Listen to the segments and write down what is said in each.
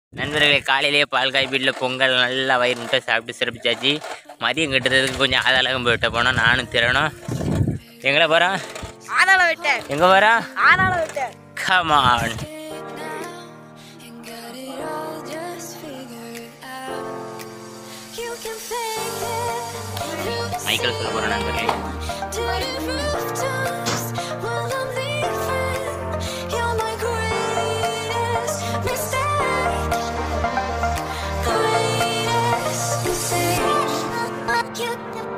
நண்பர்களே காலையிலேயே பால் காய் வீட்டில் பொங்கல் நல்லா வயிறு முட்டை சாப்பிட்டு சிறப்பிச்சாச்சு மதியம் கட்டுறதுக்கு கொஞ்சம் ஆதாளகம் போயிட்ட போனோம் நானும் திறனும் எங்கே போகிறோம் ஆனால விட்டேன் எங்கே போகிறோம் ஆனால விட்டேன் come on and got it all just figured out. You can fake it. மைக்கில் சொல்ல போகிறோம் நண்பர்களே To the rooftops while I'm leaving. You're my greatest mistake. Greatest mistake. You,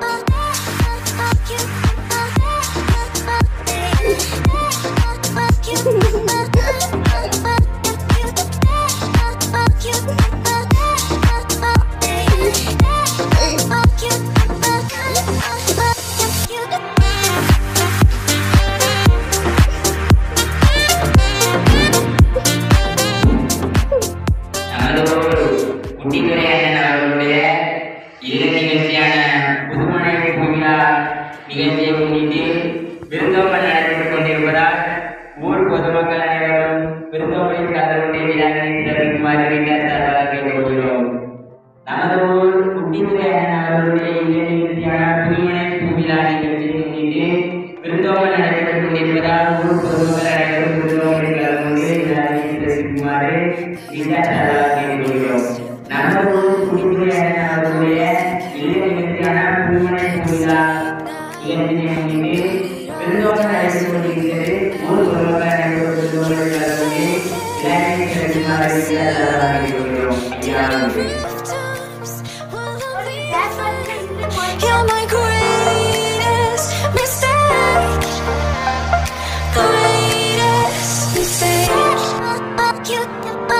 குட்டித்துறையான அவர்களுடைய இறுதி நிகழ்ச்சியான புதுமனை பூமிலா நிகழ்ச்சியை முன்னிட்டு விருந்தோம்பல் நடைபெற்றுக் கொண்டிருப்பதால் ஊர் பொதுமக்கள் அனைவரும் விருந்தோம்பலில் கலந்து கொண்டே விழாக்களை சிறப்பிக்குமாறு வீட்டார் சார்பாக கேட்டுக்கொள்கிறோம் நமது ஊர் குட்டித்துறையான அவர்களுடைய இறுதி நிகழ்ச்சியான புதுமனை பூமிலா நிகழ்ச்சியை முன்னிட்டு விருந்தோம்பல் நடைபெற்றுக் கொண்டிருப்பதால் ஊர் பொதுமக்கள் அனைவரும் விருந்தோம்பலில் கலந்து கொண்டு விழாக்களை சிறப்பிக்குமாறு வீட்டார் சார்பாக கேட்டுக்கொள்கிறோம் நமது ஊர் குடித்துறையான அவருடைய இறுதி நிகழ்ச்சியான பூமனை பூவிழா நிகழ்ச்சியை முன்னிட்டு விருந்தோம்பல் நடைபெற்றுக் கொண்டிருக்கிறது ஊர் பொதுமக்கள் அனைவரும் விருந்தோம்பலில் கலந்து கொண்டு விழாக்களை சிறப்பிக்குமாறு வீட்டார் சார்பாக கேட்டுக்கொள்கிறோம் ஐயா rooftops while I'm leaving. You're my greatest mistake. Greatest mistake. You,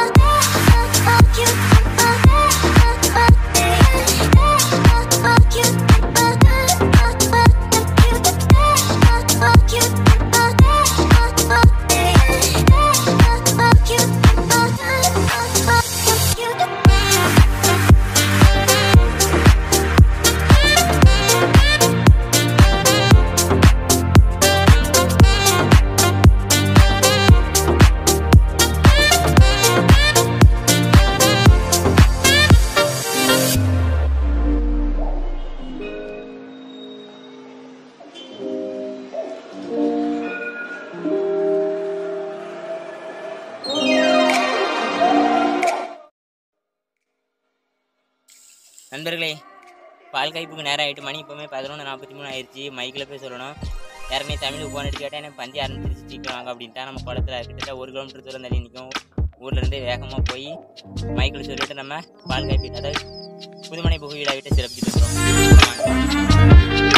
நண்பர்களே பால் காய்ப்புக்கு நேரம் ஆகிட்டு மணி இப்போவுமே பதினொன்று நாற்பத்தி மூணு ஆயிடுச்சு மைக்கில் போய் சொல்லணும் ஏற்கனவே தமிழுக்கு போன் அடிச்சு கேட்டால் எனக்கு பஞ்சு ஆரம்பிச்சிருச்சு சீக்கிரம் வாங்க அப்படின்ட்டா நம்ம குளத்துல கிட்டத்தட்ட ஒரு கிலோமீட்டர் தூரம் தள்ளி நிற்கும் ஊர்லேருந்து வேகமாக போய் மைக்கில் சொல்லிட்டு நம்ம பால் காய்ப்பு அதாவது புதுமனை புகு வீடா விட்டு சிறப்பிச்சுட்டு இருக்கிறோம்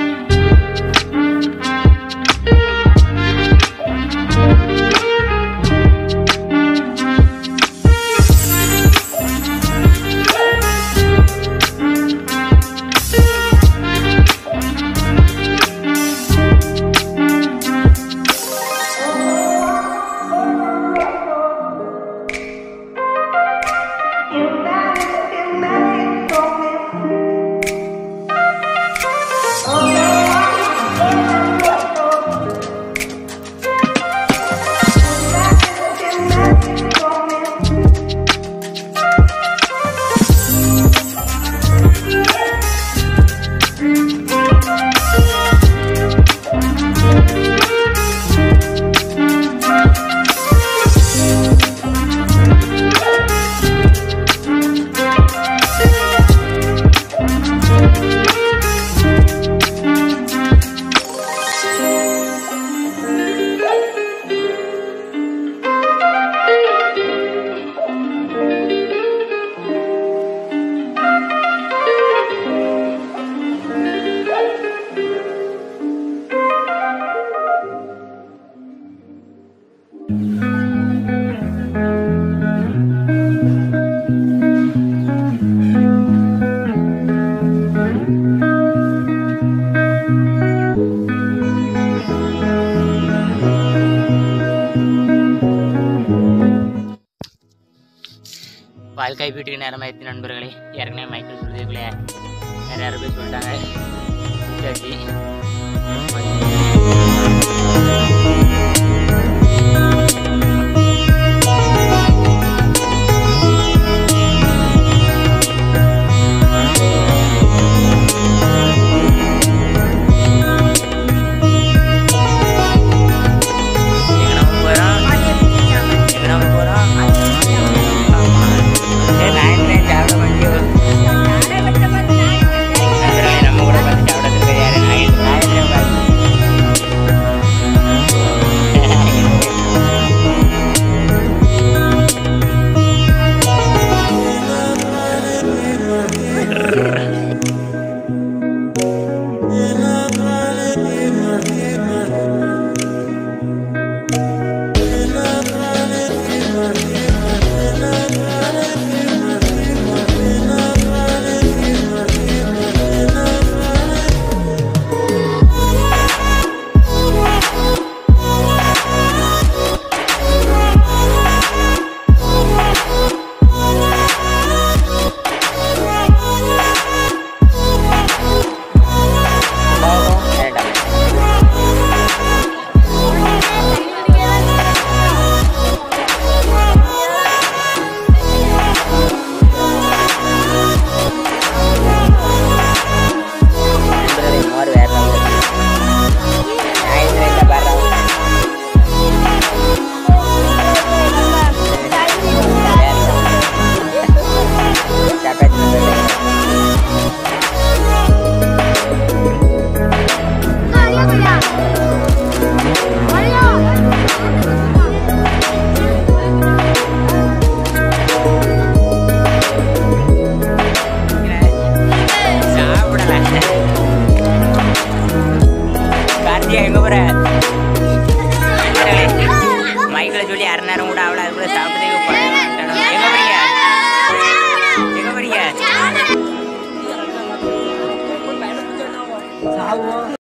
பால்காய் வீட்டுக்கு நேரமாயிடுச்சு நண்பர்களே ஏற்கனவே மைக்கிள் சொல்றதுக்குள்ளே வேற யாரும் போய் சொல்லிட்டாங்க சரி சாவும்